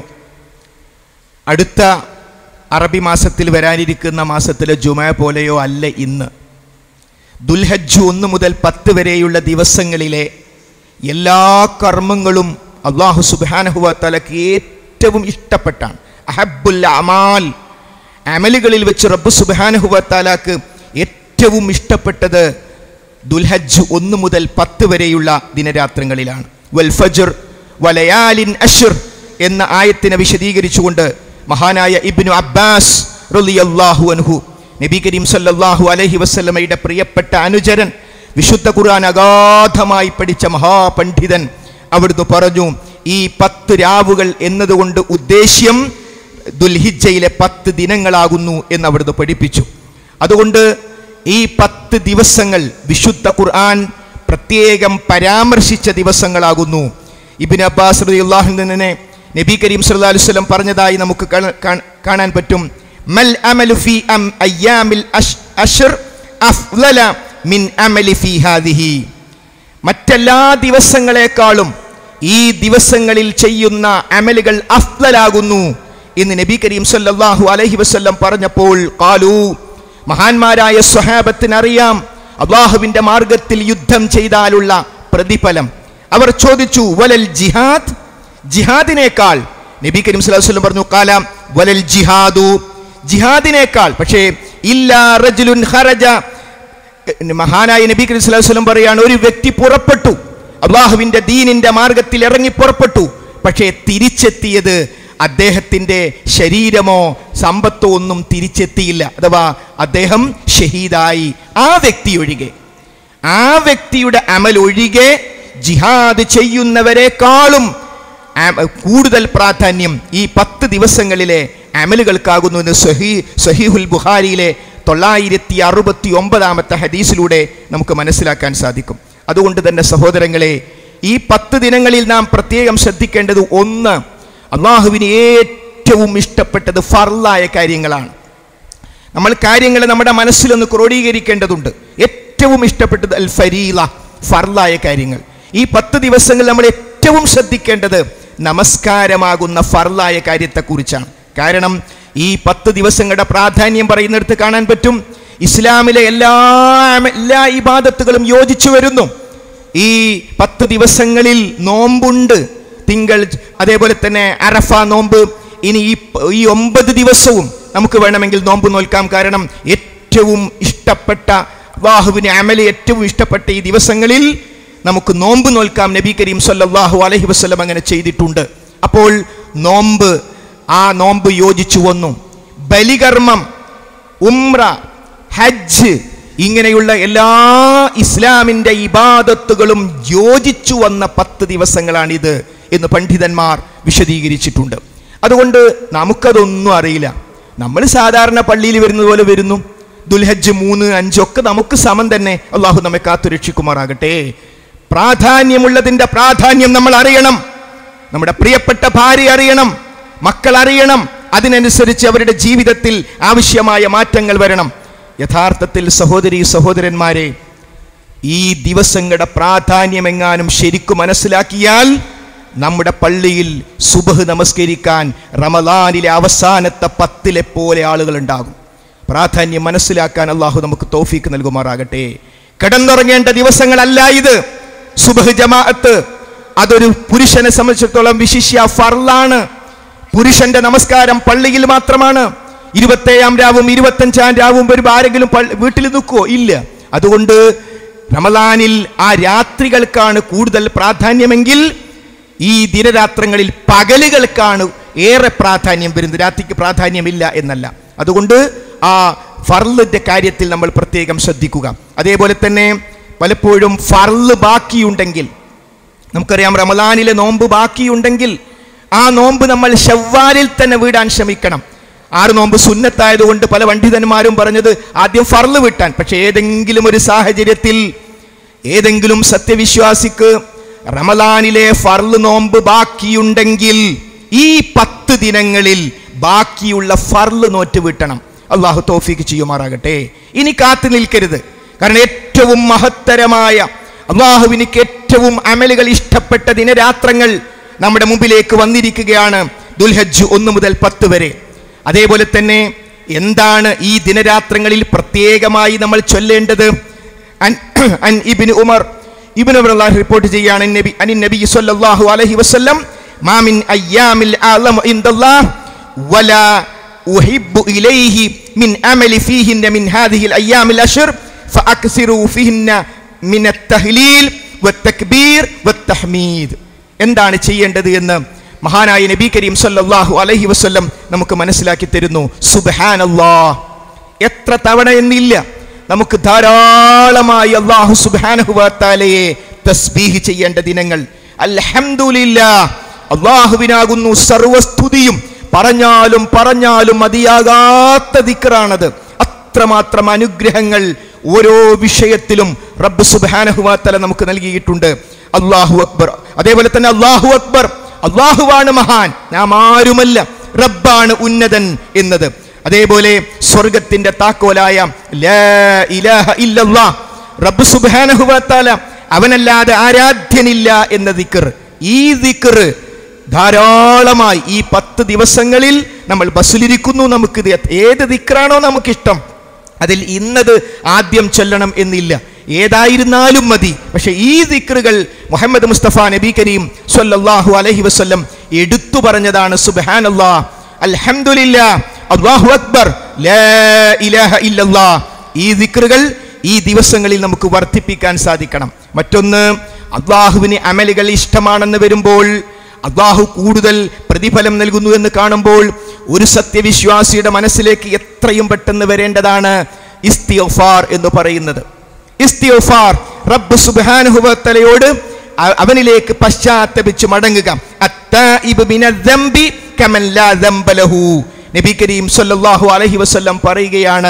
അടുത്ത അറബി മാസത്തിൽ വരാനിരിക്കുന്ന മാസത്തിലെ ജുമ പോലെയോ അല്ല ഇന്ന് ദുൽഹജ്ജ് ഒന്ന് മുതൽ പത്ത് വരെയുള്ള ദിവസങ്ങളിലെ എല്ലാ കർമ്മങ്ങളും അള്ളാഹു സുബാനഹുവ തലക്ക് ഏറ്റവും ഇഷ്ടപ്പെട്ടാണ് അഹബുൽ അമാൽ അമലുകളിൽ വെച്ച് റബ്ബ് സുബാനഹുവ താലാക്ക് ഏറ്റവും ഇഷ്ടപ്പെട്ടത് ദുൽഹജ്ജ് ഒന്ന് മുതൽ പത്ത് വരെയുള്ള ദിനരാത്രങ്ങളിലാണ് വൽ ഫജ്ർ വലയാലിൻ അഷ്ർ എന്ന ആയത്തിനെ വിശദീകരിച്ചുകൊണ്ട് മഹാനായ ഇബ്നു അബ്ബാസ് റളിയല്ലാഹു അൻഹു നബി കരീം സല്ലല്ലാഹു അലൈഹി വസല്ലമയുടെ പ്രിയപ്പെട്ട അനുചരൻ വിശുദ്ധ ഖുർആൻ അഗാധമായി പഠിച്ച മഹാപണ്ഡിതൻ അവിടുന്ന് പറഞ്ഞു ഈ പത്ത് രാവുകൾ എന്നതുകൊണ്ട് ഉദ്ദേശ്യം ദുൽഹിജ്ജയിലെ പത്ത് ദിനങ്ങളാകുന്നു എന്ന് അവിടുന്ന് പഠിപ്പിച്ചു അതുകൊണ്ട് ഈ പത്ത് ദിവസങ്ങൾ വിശുദ്ധ ഖുർആൻ പ്രത്യേകം പരാമർശിച്ച ദിവസങ്ങളാകുന്നു ഇബിൻ അബ്ബാസ് റളിയല്ലാഹു തന്നെ നബി കരീം സല്ലല്ലാഹു അലൈഹി വസല്ലം പറഞ്ഞതായി നമുക്ക് കാണ- കാണ- കാണാൻ പറ്റും മൽ അമലു ഫീ അം അയ്യാമിൽ അഷ് അഷ്ർ അഫ്ളല മിൻ അമലി ഫീ ഹാദിഹി മറ്റെല്ലാ ദിവസങ്ങളെക്കാളും ഈ ദിവസങ്ങളിൽ ചെയ്യുന്ന അമലുകൾ അഫ്ലലാകുന്നു എന്ന് നബി കരീം സല്ലല്ലാഹു അലൈഹി വസല്ലം പറഞ്ഞപ്പോൾ കാലു മഹാന്മാരായ സ്വഹാബത്തിന് അറിയാം അള്ളാഹുവിന്റെ മാർഗത്തിൽ യുദ്ധം ചെയ്താലുള്ള പ്രതിഫലം അവർ ചോദിച്ചു വലൽ ജിഹാദ് ജിഹാദിനേക്കാൾ നബി കരീം സല്ലല്ലാഹു അലൈഹി വസല്ലം പറഞ്ഞു കാലാം വലൽ ജിഹാദു ജിഹാദിനേക്കാൾ പക്ഷേ ഇല്ലാ റജുലുൻ ഖറജ മഹാനായ നബി കരീം സ്വല്ലല്ലാഹു അലൈഹി വസല്ലം പറയാണ് ഒരു വ്യക്തി പുറപ്പെട്ടു അള്ളാഹുവിന്റെ ദീനിന്റെ മാർഗത്തിൽ ഇറങ്ങി പുറപ്പെട്ടു പക്ഷേ തിരിച്ചെത്തിയത് അദ്ദേഹത്തിന്റെ ശരീരമോ സമ്പത്തോ ഒന്നും തിരിച്ചെത്തിയില്ല അഥവാ അദ്ദേഹം ഷഹീദായി ആ വ്യക്തി ഒഴികെ ആ വ്യക്തിയുടെ അമൽ ഒഴികെ ജിഹാദ് ചെയ്യുന്നവരെക്കാളും ആ- കൂടുതൽ പ്രാധാന്യം ഈ പത്ത് ദിവസങ്ങളിലെ അമലുകൾക്കാകുന്നു എന്ന് സഹീ സഹീഹുൽ ബുഹാരിയിലെ തൊള്ളായിരത്തി അറുപത്തി ഒമ്പതാമത്തെ ഹദീസിലൂടെ നമുക്ക് മനസ്സിലാക്കാൻ സാധിക്കും അതുകൊണ്ട് തന്നെ സഹോദരങ്ങളെ ഈ പത്ത് ദിനങ്ങളിൽ നാം പ്രത്യേകം ശ്രദ്ധിക്കേണ്ടത് ഒന്ന് അള്ളാഹുവിന് ഏറ്റവും ഇഷ്ടപ്പെട്ടത് ഫർലായ കാര്യങ്ങളാണ് നമ്മൾ കാര്യങ്ങളെ നമ്മുടെ മനസ്സിലൊന്ന് ക്രോഡീകരിക്കേണ്ടതുണ്ട് ഏറ്റവും ഇഷ്ടപ്പെട്ടത് അൽ ഫരീല ഫർലായ കാര്യങ്ങൾ ഈ പത്ത് ദിവസങ്ങൾ നമ്മൾ ഏറ്റവും ശ്രദ്ധിക്കേണ്ടത് നമസ്കാരമാകുന്ന ഫർലായ കാര്യത്തെക്കുറിച്ചാണ് കാരണം ഈ പത്ത് ദിവസങ്ങളുടെ പ്രാധാന്യം പറയുന്നിടത്ത് കാണാൻ പറ്റും ഇസ്ലാമിലെ എല്ലാ എല്ലാ ഇബാദത്തുകളും യോജിച്ചു വരുന്നു ഈ പത്ത് ദിവസങ്ങളിൽ നോമ്പുണ്ട് തിങ്കൾ അതേപോലെ തന്നെ അറഫ നോമ്പ് ഇനി ഈ പ- ഈ ഒമ്പത് ദിവസവും നമുക്ക് വേണമെങ്കിൽ നോമ്പ് നോൽക്കാം കാരണം ഏറ്റവും ഇഷ്ടപ്പെട്ട അള്ളാഹുവിന് അമല് ഏറ്റവും ഇഷ്ടപ്പെട്ട ഈ ദിവസങ്ങളിൽ നമുക്ക് നോമ്പ് നോൽക്കാം നബി കരീം സല്ലല്ലാഹു അലൈഹി വസല്ലം അങ്ങനെ ചെയ്തിട്ടുണ്ട് അപ്പോൾ നോമ്പ് ആ നോമ്പ് യോജിച്ചു വന്നു ബലികർമ്മം ഉംറ ഹജ്ജ് ഇങ്ങനെയുള്ള എല്ലാ ഇസ്ലാമിൻ്റെ ഇബാദത്തുകളും യോജിച്ചു വന്ന പത്ത് ദിവസങ്ങളാണിത് എന്ന് പണ്ഡിതന്മാർ വിശദീകരിച്ചിട്ടുണ്ട് അതുകൊണ്ട് നമുക്കതൊന്നും അറിയില്ല നമ്മൾ സാധാരണ പള്ളിയിൽ വരുന്നത് പോലെ വരുന്നു ദുൽഹജ്ജ് മൂന്ന് അഞ്ചൊക്കെ നമുക്ക് സമം തന്നെ അള്ളാഹു നമ്മെ കാത്തു രക്ഷിക്കുമാറാകട്ടെ പ്രാധാന്യമുള്ളതിൻ്റെ പ്രാധാന്യം നമ്മൾ അറിയണം നമ്മുടെ പ്രിയപ്പെട്ട ഭാര്യ അറിയണം മക്കൾ അറിയണം അതിനനുസരിച്ച് അവരുടെ ജീവിതത്തിൽ ആവശ്യമായ മാറ്റങ്ങൾ വരണം യഥാർത്ഥത്തിൽ സഹോദരി സഹോദരന്മാരെ ഈ ദിവസങ്ങളുടെ പ്രാധാന്യം എങ്ങാനും ശരിക്കും മനസ്സിലാക്കിയാൽ നമ്മുടെ പള്ളിയിൽ സുബഹ് നമസ്കരിക്കാൻ റമദാനിലെ അവസാനത്തെ പത്തിലെ പോലെ ആളുകൾ ഉണ്ടാകും പ്രാധാന്യം മനസ്സിലാക്കാൻ അള്ളാഹു നമുക്ക് തോഫീക്ക് നൽകുമാറാകട്ടെ കിടന്നുറങ്ങേണ്ട ദിവസങ്ങളല്ല ഇത് സുബഹ് ജമാഅത്ത് അതൊരു പുരുഷനെ സംബന്ധിച്ചിടത്തോളം വിശിഷ്യ ഫർലാണ് പുരുഷന്റെ നമസ്കാരം പള്ളിയിൽ മാത്രമാണ് ഇരുപത്തേഴാം രാവും ഇരുപത്തഞ്ചാം രാവും വരുമ്പോൾ ആരെങ്കിലും പള്ളി- വീട്ടിൽ നിൽക്കുവോ ഇല്ല അതുകൊണ്ട് റമദാനിൽ ആ രാത്രികൾക്കാണ് കൂടുതൽ പ്രാധാന്യമെങ്കിൽ ഈ ദിനരാത്രങ്ങളിൽ പകലുകൾക്കാണ് ഏറെ പ്രാധാന്യം വരുന്നത് രാത്രിക്ക് പ്രാധാന്യമില്ല എന്നല്ല അതുകൊണ്ട് ആ ഫർലിന്റെ കാര്യത്തിൽ നമ്മൾ പ്രത്യേകം ശ്രദ്ധിക്കുക അതേപോലെ തന്നെ പലപ്പോഴും ഫർല് ബാക്കിയുണ്ടെങ്കിൽ നമുക്കറിയാം റമദാനിലെ നോമ്പ് ബാക്കിയുണ്ടെങ്കിൽ ആ നോമ്പ് നമ്മൾ ഷവ്വാലിൽ തന്നെ വീടാൻ ശ്രമിക്കണം ആറ് നോമ്പ് സുന്നത്തായതുകൊണ്ട് പല പണ്ഡിതന്മാരും പറഞ്ഞത് ആദ്യം ഫർള് വിട്ടാൻ പക്ഷെ ഏതെങ്കിലും ഒരു സാഹചര്യത്തിൽ ഏതെങ്കിലും സത്യവിശ്വാസിക്ക് റമദാനിലെ ഫർള് നോമ്പ് ബാക്കിയുണ്ടെങ്കിൽ ഈ പത്ത് ദിനങ്ങളിൽ ബാക്കിയുള്ള ഫർള് നോറ്റ് വിട്ടണം അള്ളാഹു തോഫീക്ക് ചെയ്യുമാറാകട്ടെ ഇനി കാത്തു നിൽക്കരുത് കാരണം ഏറ്റവും മഹത്തരമായ അള്ളാഹുവിനിക്ക് ഏറ്റവും അമലുകൾ ഇഷ്ടപ്പെട്ട ദിനരാത്രങ്ങൾ നമ്മുടെ മുമ്പിലേക്ക് വന്നിരിക്കുകയാണ് ദുൽഹജ്ജ് ഒന്ന് മുതൽ പത്ത് വരെ അതേപോലെ തന്നെ എന്താണ് ഈ ദിനരാത്രങ്ങളിൽ പ്രത്യേകമായി നമ്മൾ ചൊല്ലേണ്ടത് അൻ അൻ ഇബ്നു ഉമർ ഇബ്നു ഉമർ അല്ലാഹു റിപ്പോർട്ട് ചെയ്യാണ് നബി അനി നബി സല്ലല്ലാഹു അലൈഹി വസല്ലം മാ മിൻ അയ്യാമിൽ അഅലമു ഇൻദല്ലാഹ് വലാ ഉഹിബ്ബു ഇലൈഹി മിൻ അമലി ഫീഹിന്ന മിൻ ഹാദിഹിൽ അയ്യാമിൽ അശ്ർ ഫഅക്സിറു ഫീഹിന്ന മിൻ അത്തഹ്ലീൽ വത്തക്ബീർ വത്തഹ്മീദ് എന്താണ് ചെയ്യേണ്ടത് എന്ന് മഹാനായ നബി കരീം സല്ലല്ലാഹു അലൈഹി വസല്ലം നമുക്ക് മനസ്സിലാക്കി തരുന്നു സുബ്ഹാനല്ലാഹ് എത്ര തവണ എന്നില്ല നമുക്ക് ധാരാളമായി അള്ളാഹു സുബാനഹുവാത്താലയെ തസ്ബീഹ് ചെയ്യേണ്ട ദിനങ്ങൾ അൽഹംദുലില്ലാ അള്ളാഹുവിനാകുന്നു സർവസ്തുതിയും പറഞ്ഞാലും പറഞ്ഞാലും മതിയാകാത്ത ദിക്റാണത് അത്രമാത്രം അനുഗ്രഹങ്ങൾ ഓരോ വിഷയത്തിലും റബ്ബ് സുബാനഹുവാത്തല നമുക്ക് നൽകിയിട്ടുണ്ട് അള്ളാഹു അക്ബർ അതേപോലെ തന്നെ അള്ളാഹു അക്ബർ അള്ളാഹുവാണ് മഹാൻ നാം ആരുമല്ല റബ്ബാണ് ഉന്നതൻ എന്നത് അതേപോലെ സ്വർഗത്തിന്റെ താക്കോലായ ലാ ഇലാഹ ഇല്ലല്ലാ റബ്ബ് സുബ്ഹാനഹു വ തആല അവനല്ലാതെ ആരാധ്യനില്ല എന്ന ദിക്ർ ഈ ദിക്ർ ധാരാളമായി ഈ പത്ത് ദിവസങ്ങളിൽ നമ്മൾ ബസ്സിലിരിക്കുന്നു നമുക്കിത് ഏത് ദിക്റാണോ നമുക്കിഷ്ടം അതിൽ ഇന്നത് ആദ്യം ചൊല്ലണം എന്നില്ല ഏതായിരുന്നാലും മതി പക്ഷെ ഈ ദിക്റുകൾ മുഹമ്മദ് മുസ്തഫ നബി കരീം സ്വല്ലല്ലാഹു അലൈഹി വസല്ലം എടുത്തു പറഞ്ഞതാണ് സുബ്ഹാനല്ലാ അൽഹംദുലില്ലാ അല്ലാഹു അക്ബർ ലാ ഇലാഹ ഇല്ലല്ലാ ഈ ദിക്റുകൾ ഈ ദിവസങ്ങളിൽ നമുക്ക് വർദ്ധിപ്പിക്കാൻ സാധിക്കണം മറ്റൊന്ന് അള്ളാഹുവിന് അമലുകൾ ഇഷ്ടമാണെന്ന് വരുമ്പോൾ അള്ളാഹു കൂടുതൽ പ്രതിഫലം നൽകുന്നു എന്ന് കാണുമ്പോൾ ഒരു സത്യവിശ്വാസിയുടെ മനസ്സിലേക്ക് എത്രയും പെട്ടെന്ന് വരേണ്ടതാണ് ഇസ്തിയോഫാർ എന്ന് പറയുന്നത് ഇസ്തിയോഫാർ റബ്ബ് സുബ്ഹാനഹുവത്തലയോട് അ- അവനിലേക്ക് പശ്ചാത്തപിച്ച് മടങ്ങുക അത്തായിബ് മിനദ്ദംബി കമൻ ലാ ദംബ ലഹു. നബി കരീം സല്ലല്ലാഹു അലൈഹി വസല്ലം പറയുകയാണ്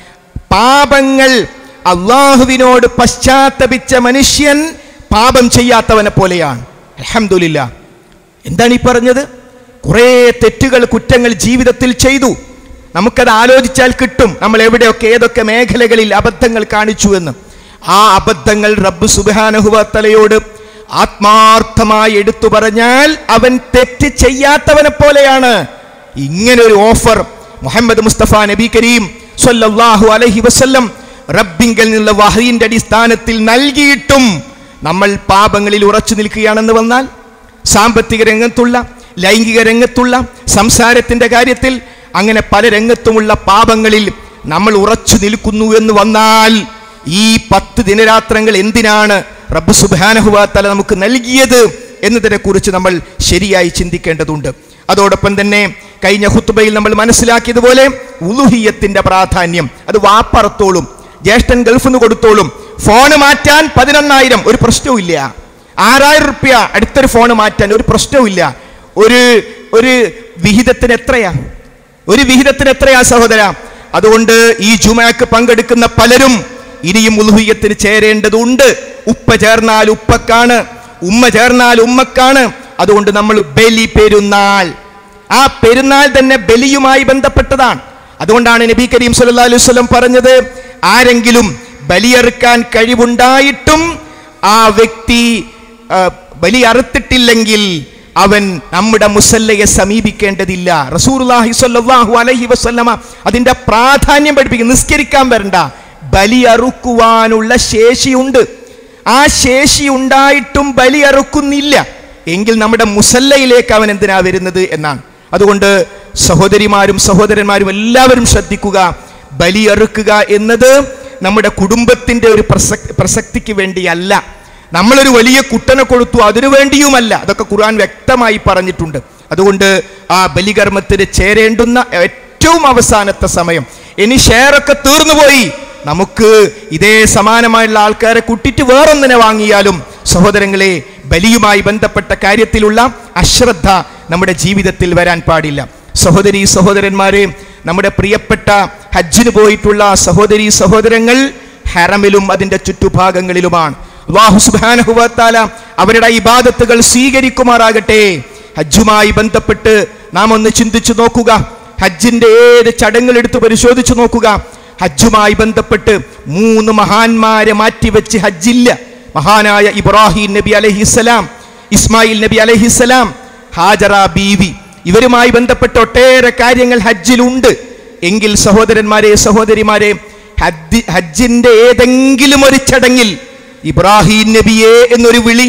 പാപങ്ങൾ അള്ളാഹുവിനോട് പശ്ചാത്തപിച്ച മനുഷ്യൻ പാപം ചെയ്യാത്തവനെ പോലെയാണ് അൽഹംദുലില്ലാ എന്താണ് ഈ പറഞ്ഞത് കുറേ തെറ്റുകൾ കുറ്റങ്ങൾ ജീവിതത്തിൽ ചെയ്തു നമുക്കത് ആലോചിച്ചാൽ കിട്ടും നമ്മൾ എവിടെയൊക്കെ ഏതൊക്കെ മേഖലകളിൽ അബദ്ധങ്ങൾ കാണിച്ചു എന്ന് ആ അബദ്ധങ്ങൾ റബ്ബ് സുബാനഹുവത്തലയോട് ആത്മാർത്ഥമായി എടുത്തു പറഞ്ഞാൽ അവൻ തെറ്റ് ചെയ്യാത്തവനെ പോലെയാണ് ഇങ്ങനെ ഒരു ഓഫർ മുഹമ്മദ് മുസ്തഫ നബി കരീം സ്വല്ലല്ലാഹു അലൈഹി വസല്ലം റബ്ബിങ്കൽ നിന്നുള്ള വഹയിന്റെ അടിസ്ഥാനത്തിൽ നൽകിയിട്ടും നമ്മൾ പാപങ്ങളിൽ ഉറച്ചു നിൽക്കുകയാണെന്ന് വന്നാൽ സാമ്പത്തിക രംഗത്തുള്ള ലൈംഗിക രംഗത്തുള്ള സംസാരത്തിന്റെ കാര്യത്തിൽ അങ്ങനെ പല രംഗത്തുമുള്ള പാപങ്ങളിൽ നമ്മൾ ഉറച്ചു നിൽക്കുന്നു എന്ന് വന്നാൽ ഈ പത്ത് ദിനരാത്രങ്ങൾ എന്തിനാണ് റബ്ബ് സുബാനഹുവാത്തല നമുക്ക് നൽകിയത് എന്നതിനെ കുറിച്ച് നമ്മൾ ശരിയായി ചിന്തിക്കേണ്ടതുണ്ട് അതോടൊപ്പം തന്നെ കഴിഞ്ഞ ഹുത്തുബയിൽ നമ്മൾ മനസ്സിലാക്കിയതുപോലെ ഉലുഹിയത്തിന്റെ പ്രാധാന്യം അത് വാപ്പറത്തോളും ജ്യേഷ്ഠൻ ഗൾഫിൽ നിന്ന് കൊടുത്തോളും ഫോണ് മാറ്റാൻ പതിനൊന്നായിരം ഒരു പ്രശ്നവും ഇല്ല ആറായിരം റുപ്യ അടുത്തൊരു ഫോൺ മാറ്റാൻ ഒരു പ്രശ്നവുമില്ല ഒരു ഒരു വിഹിതത്തിന് എത്രയാ ഒരു വിഹിതത്തിന് എത്രയാ സഹോദര അതുകൊണ്ട് ഈ ജുമാക്ക് പങ്കെടുക്കുന്ന പലരും ഇനിയും ഉൽഹുയ്യത്തിന് ചേരേണ്ടതുണ്ട് ഉപ്പ ചേർന്നാൽ ഉപ്പക്കാണ് ഉമ്മ ചേർന്നാൽ ഉമ്മക്കാണ് അതുകൊണ്ട് നമ്മൾ ബലി പെരുന്നാൾ ആ പെരുന്നാൾ തന്നെ ബലിയുമായി ബന്ധപ്പെട്ടതാണ് അതുകൊണ്ടാണ് നബി കരീം സല്ലല്ലാഹു അലൈഹി വസല്ലം പറഞ്ഞത് ആരെങ്കിലും ബലിയെറുക്കാൻ കഴിവുണ്ടായിട്ടും ആ വ്യക്തി ആ, ബലി അറുത്തിട്ടില്ലെങ്കിൽ അവൻ നമ്മുടെ മുസല്ലയെ സമീപിക്കേണ്ടതില്ല റസൂലുള്ളാഹി സ്വല്ലല്ലാഹു അലൈഹി വസല്ലമ അതിന്റെ പ്രാധാന്യം പഠിപ്പിക്കും നിസ്കരിക്കാൻ വരണ്ട ബലി അറുക്കുവാനുള്ള ശേഷിയുണ്ട് ആ ശേഷി ഉണ്ടായിട്ടും ബലി അറുക്കുന്നില്ല എങ്കിൽ നമ്മുടെ മുസല്ലയിലേക്ക് അവൻ എന്തിനാ വരുന്നത് എന്നാണ് അതുകൊണ്ട് സഹോദരിമാരും സഹോദരന്മാരും എല്ലാവരും ശ്രദ്ധിക്കുക ബലി അറുക്കുക എന്നത് നമ്മുടെ കുടുംബത്തിന്റെ ഒരു പ്രസക് പ്രസക്തിക്ക് വേണ്ടിയല്ല നമ്മളൊരു വലിയ കുട്ടനെ കൊടുത്തു അതിനു വേണ്ടിയുമല്ല അതൊക്കെ ഖുർആൻ വ്യക്തമായി പറഞ്ഞിട്ടുണ്ട് അതുകൊണ്ട് ആ ബലികർമ്മത്തിന് ചേരേണ്ടുന്ന ഏറ്റവും അവസാനത്തെ സമയം ഇനി ഷെയറൊക്കെ തീർന്നുപോയി നമുക്ക് ഇതേ സമാനമായുള്ള ആൾക്കാരെ കൂട്ടിയിട്ട് വേറൊന്നിനെ വാങ്ങിയാലും സഹോദരങ്ങളെ ബലിയുമായി ബന്ധപ്പെട്ട കാര്യത്തിലുള്ള അശ്രദ്ധ നമ്മുടെ ജീവിതത്തിൽ വരാൻ പാടില്ല സഹോദരി സഹോദരന്മാരെ നമ്മുടെ പ്രിയപ്പെട്ട ഹജ്ജിന് പോയിട്ടുള്ള സഹോദരി സഹോദരങ്ങൾ ഹറമിലും അതിന്റെ ചുറ്റുഭാഗങ്ങളിലുമാണ് അല്ലാഹു സുബ്ഹാനഹു വ തആല അവരുടെ ഇബാദത്തുകൾ സ്വീകരിക്കുമാറാകട്ടെ ഹജ്ജുമായി ബന്ധപ്പെട്ട് നാം ഒന്ന് ചിന്തിച്ചു നോക്കുക ഹജ്ജിന്റെ ഏത് ചടങ്ങുകൾ എടുത്ത് പരിശോധിച്ചു നോക്കുക ഹജ്ജുമായി ബന്ധപ്പെട്ട് മൂന്ന് മഹാന്മാരെ മാറ്റിവെച്ച് ഹജ്ജില്ല മഹാനായ ഇബ്രാഹിം നബി അലഹിസ്സലാം ഇസ്മായിൽ നബി അലഹിസ്സലാം ഹാജറ ബീവി ഇവരുമായി ബന്ധപ്പെട്ട ഒട്ടേറെ കാര്യങ്ങൾ ഹജ്ജിലുണ്ട് എങ്കിൽ സഹോദരന്മാരെ സഹോദരിമാരെ ഹജ്ജി ഹജ്ജിന്റെ ഏതെങ്കിലും ഒരു ചടങ്ങിൽ ഇബ്രാഹിം നബിയെ എന്നൊരു വിളി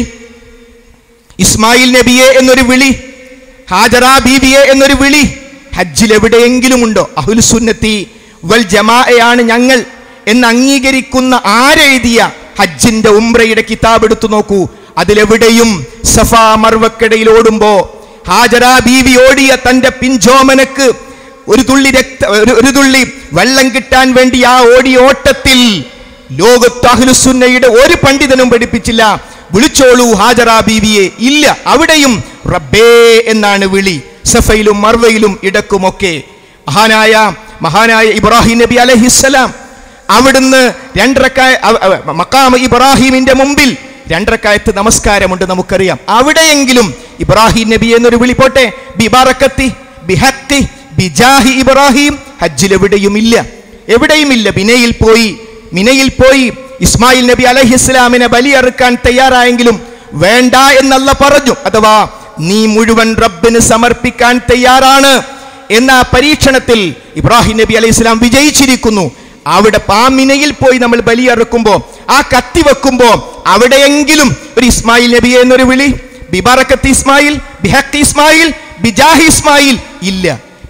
ഇസ്മായിൽ നബിയെ എന്നൊരു വിളി ഹാജറ ബീവിയെ എന്നൊരു വിളി ഹജ്ജിൽ എവിടെയെങ്കിലും ഉണ്ടോ അഹുൽ സുന്നത്തി വൽ ജമാഅയാണ് ഞങ്ങൾ എന്ന് അംഗീകരിക്കുന്ന ആരെഴുതിയ ഹജ്ജിന്റെ ഉംറയുടെ കിതാബ് എടുത്തു നോക്കൂ അതിലെവിടെയും സഫാ മർവക്കിടയിൽ ഓടുമ്പോ ഹാജറ ബീവി ഓടിയ തന്റെ പിഞ്ചോമനക്ക് ഒരു തുള്ളി രക്ത ഒരു- ഒരു തുള്ളി വെള്ളം കിട്ടാൻ വേണ്ടി ആ ഓടിയ ഓട്ടത്തിൽ ലോകത്ത് അഹ്ലുസുന്നയുടെ ഒരു പണ്ഡിതനും പഠിപ്പിച്ചില്ല വിളിച്ചോളൂ ഹാജറ ബീവിയെ ഇല്ല അവിടെയും റബ്ബേ എന്നാണ് വിളി സഫയിലും മർവയിലും ഇടക്കുമൊക്കെ മഹാനായ മഹാനായ ഇബ്രാഹിം നബി അലഹിസ്സലാം അവിടുന്ന് രണ്ടരക്കായ അവ- അവ- മക്കാമ ഇബ്രാഹിമിന്റെ മുമ്പിൽ രണ്ടരക്കായത്ത് നമസ്കാരമുണ്ട് നമുക്കറിയാം അവിടെയെങ്കിലും ഇബ്രാഹിം നബി എന്നൊരു വിളി പോട്ടെ ബിബാറക്കത്തി ബിഹത്തി ബിജാഹി ഇബ്രാഹിം ഹജ്ജിൽ എവിടെയും ഇല്ല എവിടെയും ഇല്ല മിനയിൽ പോയി മിനയിൽ പോയി ഇസ്മായിൽ നബി അലഹിസ്ലാമിനെ ബലിയറുക്കാൻ തയ്യാറായെങ്കിലും വേണ്ട എന്നല്ല പറഞ്ഞു അഥവാ നീ മുഴുവൻ റബ്ബിന് സമർപ്പിക്കാൻ തയ്യാറാണ് എന്ന ആ പരീക്ഷണത്തിൽ ഇബ്രാഹിം നബി അലൈഹി ഇസ്ലാം വിജയിച്ചിരിക്കുന്നു അവിടെ പാമിനയിൽ പോയി നമ്മൾ ബലിയറുക്കുമ്പോ ആ കത്തി വെക്കുമ്പോ അവിടെയെങ്കിലും ഒരു ഇസ്മായിൽ നബി എന്നൊരു വിളി ബിബാറക്കത്ത് ഇസ്മായിൽ ബിഹക്ക് ഇസ്മായിൽ ബിജാഹി ഇസ്മായിൽ ഇല്ല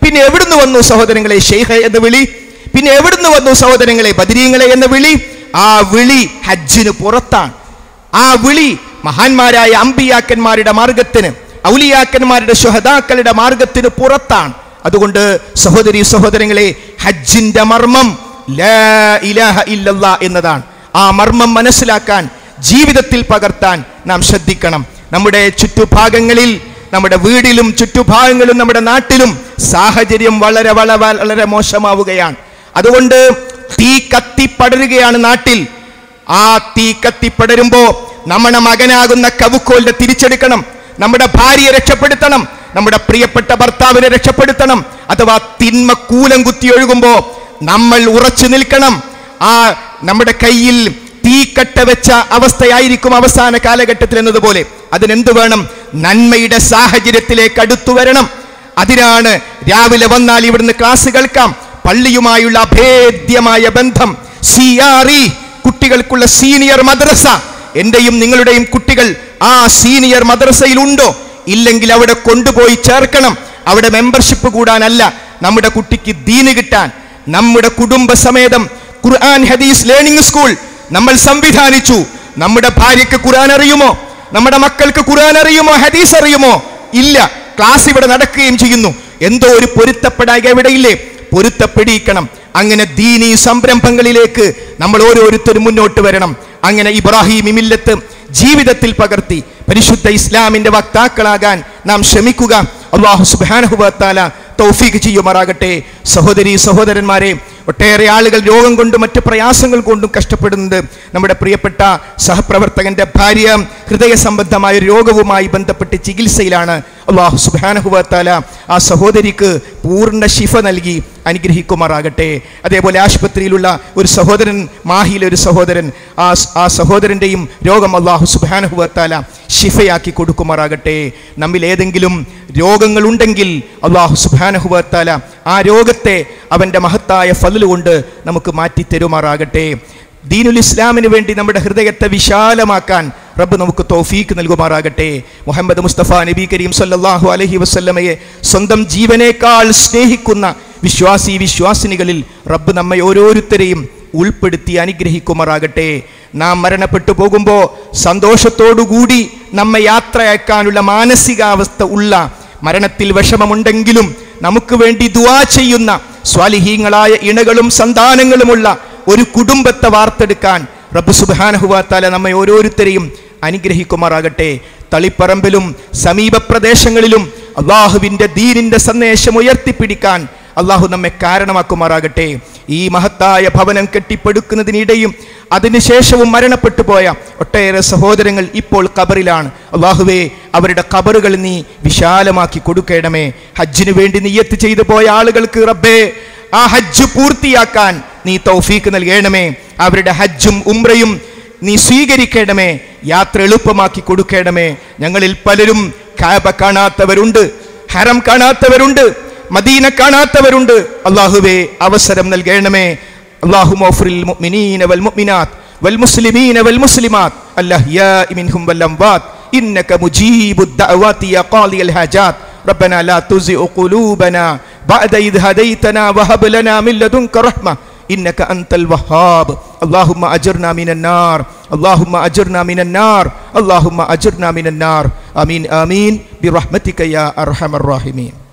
പിന്നെ എവിടുന്ന് വന്നു സഹോദരങ്ങളെ ഷെയ്ഖ എന്ന് വിളി പിന്നെ എവിടുന്ന് വന്നു സഹോദരങ്ങളെ ബദരീങ്ങളെ എന്ന വിളി ആ വിളി ഹജ്ജിന് പുറത്താണ് ആ വിളി മഹാന്മാരായ അമ്പിയാക്കന്മാരുടെ മാർഗത്തിന് ഔലിയാക്കന്മാരുടെ ശുഹദാക്കളുടെ മാർഗത്തിന് പുറത്താണ് അതുകൊണ്ട് സഹോദരി സഹോദരങ്ങളെ ഹജ്ജിന്റെ മർമ്മം ലാ ഇലാഹ ഇല്ലല്ലാ എന്നതാണ് ആ മർമ്മം മനസ്സിലാക്കാൻ ജീവിതത്തിൽ പകർത്താൻ നാം ശ്രദ്ധിക്കണം നമ്മുടെ ചുറ്റുഭാഗങ്ങളിൽ നമ്മുടെ വീടിലും ചുറ്റുഭാഗങ്ങളും നമ്മുടെ നാട്ടിലും സാഹചര്യം വളരെ വളരെ വളരെ മോശമാവുകയാണ് അതുകൊണ്ട് തീ കത്തിപ്പടരുകയാണ് നാട്ടിൽ ആ തീ കത്തിപ്പടരുമ്പോ നമ്മുടെ മകനാകുന്ന കവുക്കോലിനെ തിരിച്ചെടുക്കണം നമ്മുടെ ഭാര്യയെ രക്ഷപ്പെടുത്തണം നമ്മുടെ പ്രിയപ്പെട്ട ഭർത്താവിനെ രക്ഷപ്പെടുത്തണം അഥവാ തിന്മ കൂലം കുത്തി ഒഴുകുമ്പോ നമ്മൾ ഉറച്ചു നിൽക്കണം ആ നമ്മുടെ കയ്യിൽ തീക്കട്ട വെച്ച അവസ്ഥയായിരിക്കും അവസാന കാലഘട്ടത്തിൽ എന്നതുപോലെ അതിനെന്ത് വേണം നന്മയുടെ സാഹചര്യത്തിലേക്ക് അടുത്തു വരണം അതിനാണ് രാവിലെ വന്നാൽ ഇവിടുന്ന് ക്ലാസ് കേൾക്കാം പള്ളിയുമായുള്ള അഭേദ്യമായ ബന്ധം സി ആർ ഇ കുട്ടികൾക്കുള്ള സീനിയർ മദ്രസ എന്റെയും നിങ്ങളുടെയും കുട്ടികൾ ആ സീനിയർ മദ്രസയിൽ ഉണ്ടോ ഇല്ലെങ്കിൽ അവിടെ കൊണ്ടുപോയി ചേർക്കണം അവിടെ മെമ്പർഷിപ്പ് കൂടാനല്ല നമ്മുടെ കുട്ടിക്ക് ദീന് കിട്ടാൻ നമ്മുടെ കുടുംബസമേതം ഖുർആൻ ഹദീസ് ലേണിംഗ് സ്കൂൾ നമ്മൾ സംവിധാനിച്ചു നമ്മുടെ ഭാര്യയ്ക്ക് ഖുർആൻ അറിയുമോ നമ്മുടെ മക്കൾക്ക് ഖുർആൻ അറിയുമോ ഹദീസ് അറിയുമോ ഇല്ല ക്ലാസ് ഇവിടെ നടക്കുകയും ചെയ്യുന്നു എന്തോ ഒരു പൊരുത്തപ്പെടാക എവിടെയില്ലേ പൊരുത്തപ്പെടിയിക്കണം അങ്ങനെ ദീനീ സംരംഭങ്ങളിലേക്ക് നമ്മൾ ഓരോരുത്തരും മുന്നോട്ട് വരണം അങ്ങനെ ഇബ്രാഹിം ഇമില്ലത്ത് ജീവിതത്തിൽ പകർത്തി പരിശുദ്ധ ഇസ്ലാമിന്റെ വക്താക്കളാകാൻ നാം ശ്രമിക്കുക അള്ളാഹു സുബാനഹുബത്താല തൗഫീഖ് ചെയ്യുമാറാകട്ടെ സഹോദരി സഹോദരന്മാരെ ഒട്ടേറെ ആളുകൾ രോഗം കൊണ്ടും മറ്റ് പ്രയാസങ്ങൾ കൊണ്ടും കഷ്ടപ്പെടുന്നുണ്ട് നമ്മുടെ പ്രിയപ്പെട്ട സഹപ്രവർത്തകന്റെ ഭാര്യ ഹൃദയ സംബന്ധമായ ഒരു രോഗവുമായി ബന്ധപ്പെട്ട് ചികിത്സയിലാണ് അള്ളാഹു സുബാനഹുബത്താല ആ സഹോദരിക്ക് പൂർണ്ണ ശിഫ നൽകി അനുഗ്രഹിക്കുമാറാകട്ടെ അതേപോലെ ആശുപത്രിയിലുള്ള ഒരു സഹോദരൻ മാഹിയിലെ ഒരു സഹോദരൻ ആ ആ സഹോദരൻ്റെയും രോഗം അള്ളാഹു സുബാനഹുബത്താല ഷിഫയാക്കി കൊടുക്കുമാറാകട്ടെ നമ്മിൽ ഏതെങ്കിലും രോഗങ്ങളുണ്ടെങ്കിൽ അള്ളാഹു സുബാനഹുബത്താല ആ രോഗത്തെ അവൻ്റെ മഹത്തായ ഫതിൽ കൊണ്ട് നമുക്ക് മാറ്റി തരുമാറാകട്ടെ ദീനുൽ ഇസ്ലാമിന് വേണ്ടി നമ്മുടെ ഹൃദയത്തെ വിശാലമാക്കാൻ റബ്ബ് നമുക്ക് തോഫീക്ക് നൽകുമാറാകട്ടെ മുഹമ്മദ് മുസ്തഫ നബി കരീം സല്ലല്ലാഹു അലൈഹി വസല്ലമയെ സ്വന്തം ജീവനേക്കാൾ സ്നേഹിക്കുന്ന വിശ്വാസി വിശ്വാസിനികളിൽ റബ്ബ് നമ്മെ ഓരോരുത്തരെയും ഉൾപ്പെടുത്തി അനുഗ്രഹിക്കുമാറാകട്ടെ നാം മരണപ്പെട്ടു പോകുമ്പോൾ സന്തോഷത്തോടുകൂടി നമ്മെ യാത്രയാക്കാനുള്ള മാനസികാവസ്ഥ ഉള്ള മരണത്തിൽ വിഷമമുണ്ടെങ്കിലും നമുക്ക് വേണ്ടി ദുവാ ചെയ്യുന്ന സ്വാലിഹീങ്ങളായ ഇണകളും സന്താനങ്ങളുമുള്ള ഒരു കുടുംബത്തെ വാർത്തെടുക്കാൻ റബ്ബ് സുബാനഹുവാത്താല നമ്മെ ഓരോരുത്തരെയും അനുഗ്രഹിക്കുമാറാകട്ടെ തളിപ്പറമ്പിലും സമീപ പ്രദേശങ്ങളിലും അള്ളാഹുവിൻ്റെ ദീനിൻ്റെ സന്ദേശം ഉയർത്തിപ്പിടിക്കാൻ അള്ളാഹു നമ്മെ കാരണമാക്കുമാറാകട്ടെ ഈ മഹത്തായ ഭവനം കെട്ടിപ്പടുക്കുന്നതിനിടെയും അതിനുശേഷവും മരണപ്പെട്ടു പോയ ഒട്ടേറെ സഹോദരങ്ങൾ ഇപ്പോൾ ഖബറിലാണ് അള്ളാഹുവേ അവരുടെ ഖബറുകൾ നീ വിശാലമാക്കി കൊടുക്കണമേ ഹജ്ജിനു വേണ്ടി നിയ്യത്ത് ചെയ്തു പോയ ആളുകൾക്ക് റബ്ബേ ആ ഹജ്ജ് പൂർത്തിയാക്കാൻ നീ തൗഫീക്ക് നൽകണമേ അവരുടെ ഹജ്ജും ഉംറയും നീ സ്വീകരിക്കണമേ യാത്ര എളുപ്പമാക്കി കൊടുക്കണമേ ഞങ്ങളിൽ പലരും കാബ കാണാത്തവരുണ്ട് ഹരം കാണാത്തവരുണ്ട് മദീന കാണാത്തവരുണ്ട് അള്ളാഹുവേ അവസരം നൽകണമേ അള്ളാഹു മോഫറിൽ മുഅ്മിനീന വൽ മുഅ്മിനാത്ത് വൽ മുസ്ലിമീന വൽ മുസ്ലിമാത്ത് അല്ലഹ്യാഇ മിൻഹും വൽ അംവാത്ത് ഇന്നക മുജീബുദ് ദഅവാതി യാ ഖാദിയൽ ഹാജാത്ത് ربنا لا تزغ قلوبنا بعد إذ هديتنا وهب لنا من لدنك رحمة إنك أنت الوهاب اللهم أجرنا من النار اللهم أجرنا من النار اللهم أجرنا من النار آمين آمين برحمتك يا أرحم الراحمين